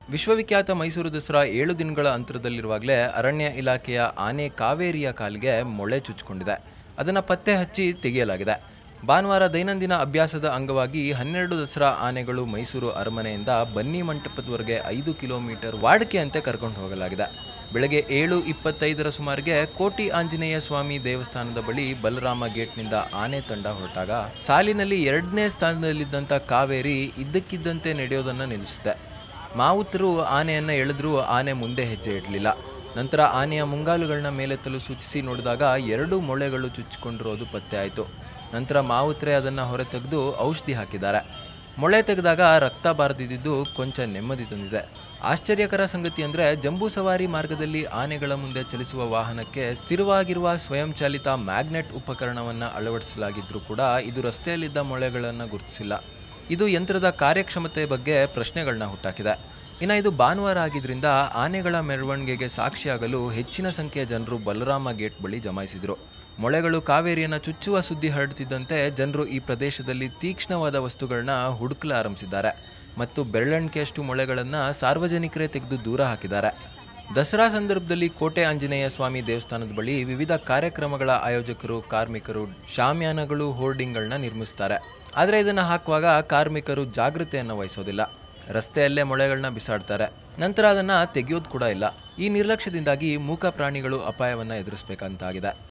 ವಿಶ್ವವಿಖ್ಯಾತ ಮೈಸೂರು ದಸರಾ ಏಳು ದಿನಗಳ ಅಂತರದಲ್ಲಿರುವಾಗಲೇ ಅರಣ್ಯ ಇಲಾಖೆಯ ಆನೆ ಕಾವೇರಿಯ ಕಾಲಿಗೆ ಮೊಳೆ ಚುಚ್ಚಿಕೊಂಡಿದೆ ಅದನ್ನು ಪತ್ತೆ ಹಚ್ಚಿ ತೆಗೆಯಲಾಗಿದೆ ಭಾನುವಾರ ದೈನಂದಿನ ಅಭ್ಯಾಸದ ಅಂಗವಾಗಿ ಹನ್ನೆರಡು ದಸರಾ ಆನೆಗಳು ಮೈಸೂರು ಅರಮನೆಯಿಂದ ಬನ್ನಿ ಮಂಟಪದವರೆಗೆ ಐದು ಕಿಲೋಮೀಟರ್ ವಾಡಿಕೆಯಂತೆ ಕರ್ಕೊಂಡು ಹೋಗಲಾಗಿದೆ ಬೆಳಗ್ಗೆ ಏಳು ಇಪ್ಪತ್ತೈದರ ಸುಮಾರಿಗೆ ಕೋಟಿ ಆಂಜನೇಯ ಸ್ವಾಮಿ ದೇವಸ್ಥಾನದ ಬಳಿ ಬಲರಾಮ ಗೇಟ್ನಿಂದ ಆನೆ ತಂಡ ಹೊರಟಾಗ ಸಾಲಿನಲ್ಲಿ ಎರಡನೇ ಸ್ಥಾನದಲ್ಲಿದ್ದಂಥ ಕಾವೇರಿ ಇದ್ದಕ್ಕಿದ್ದಂತೆ ನಡೆಯೋದನ್ನು ನಿಲ್ಲಿಸುತ್ತೆ ಮಾವುತರು ಆನೆಯನ್ನು ಎಳೆದ್ರೂ ಆನೆ ಮುಂದೆ ಹೆಜ್ಜೆ ಇಡಲಿಲ್ಲ ನಂತರ ಆನೆಯ ಮುಂಗಾಲುಗಳನ್ನ ಮೇಲೆತ್ತಲು ಸೂಚಿಸಿ ನೋಡಿದಾಗ ಎರಡು ಮೊಳೆಗಳು ಚುಚ್ಚಿಕೊಂಡಿರೋದು ಪತ್ತೆ ಆಯಿತು ನಂತರ ಮಾವುತರೆ ಅದನ್ನು ಹೊರತೆಗೆದು ಔಷಧಿ ಹಾಕಿದ್ದಾರೆ ಮೊಳೆ ತೆಗೆದಾಗ ರಕ್ತ ಬಾರದಿದ್ದು ಕೊಂಚ ನೆಮ್ಮದಿ ತಂದಿದೆ ಆಶ್ಚರ್ಯಕರ ಸಂಗತಿ ಅಂದರೆ ಜಂಬೂ ಸವಾರಿ ಮಾರ್ಗದಲ್ಲಿ ಆನೆಗಳ ಮುಂದೆ ಚಲಿಸುವ ವಾಹನಕ್ಕೆ ಸ್ಥಿರವಾಗಿರುವ ಸ್ವಯಂಚಾಲಿತ ಮ್ಯಾಗ್ನೆಟ್ ಉಪಕರಣವನ್ನು ಅಳವಡಿಸಲಾಗಿದ್ರೂ ಕೂಡ ಇದು ರಸ್ತೆಯಲ್ಲಿದ್ದ ಮೊಳೆಗಳನ್ನು ಗುರುತಿಸಿಲ್ಲ ಇದು ಯಂತ್ರದ ಕಾರ್ಯಕ್ಷಮತೆ ಬಗ್ಗೆ ಪ್ರಶ್ನೆಗಳನ್ನ ಹುಟ್ಟಾಕಿದೆ ಇನ್ನು ಇದು ಭಾನುವಾರ ಆಗಿದ್ರಿಂದ ಆನೆಗಳ ಮೆರವಣಿಗೆಗೆ ಸಾಕ್ಷಿಯಾಗಲು ಹೆಚ್ಚಿನ ಸಂಖ್ಯೆಯ ಜನರು ಬಲರಾಮ ಗೇಟ್ ಬಳಿ ಜಮಾಯಿಸಿದರು ಮೊಳೆಗಳು ಕಾವೇರಿಯನ್ನು ಚುಚ್ಚುವ ಸುದ್ದಿ ಹರಡುತ್ತಿದ್ದಂತೆ ಜನರು ಈ ಪ್ರದೇಶದಲ್ಲಿ ತೀಕ್ಷ್ಣವಾದ ವಸ್ತುಗಳನ್ನ ಹುಡುಕಲು ಆರಂಭಿಸಿದ್ದಾರೆ ಮತ್ತು ಬೆರಳೆಣಿಕೆಯಷ್ಟು ಮೊಳೆಗಳನ್ನು ಸಾರ್ವಜನಿಕರೇ ತೆಗೆದು ದೂರ ಹಾಕಿದ್ದಾರೆ ದಸರಾ ಸಂದರ್ಭದಲ್ಲಿ ಕೋಟೆ ಆಂಜನೇಯ ಸ್ವಾಮಿ ದೇವಸ್ಥಾನದ ಬಳಿ ವಿವಿಧ ಕಾರ್ಯಕ್ರಮಗಳ ಆಯೋಜಕರು ಕಾರ್ಮಿಕರು ಶಾಮ್ಯಾನಗಳು ಹೋರ್ಡಿಂಗ್ಗಳನ್ನ ನಿರ್ಮಿಸ್ತಾರೆ ಆದರೆ ಇದನ್ನು ಹಾಕುವಾಗ ಕಾರ್ಮಿಕರು ಜಾಗೃತೆಯನ್ನು ವಹಿಸೋದಿಲ್ಲ ರಸ್ತೆಯಲ್ಲೇ ಮೊಳೆಗಳನ್ನ ಬಿಸಾಡ್ತಾರೆ ನಂತರ ಅದನ್ನು ತೆಗೆಯೋದು ಕೂಡ ಇಲ್ಲ ಈ ನಿರ್ಲಕ್ಷ್ಯದಿಂದಾಗಿ ಮೂಕ ಪ್ರಾಣಿಗಳು ಅಪಾಯವನ್ನು ಎದುರಿಸಬೇಕಂತಾಗಿದೆ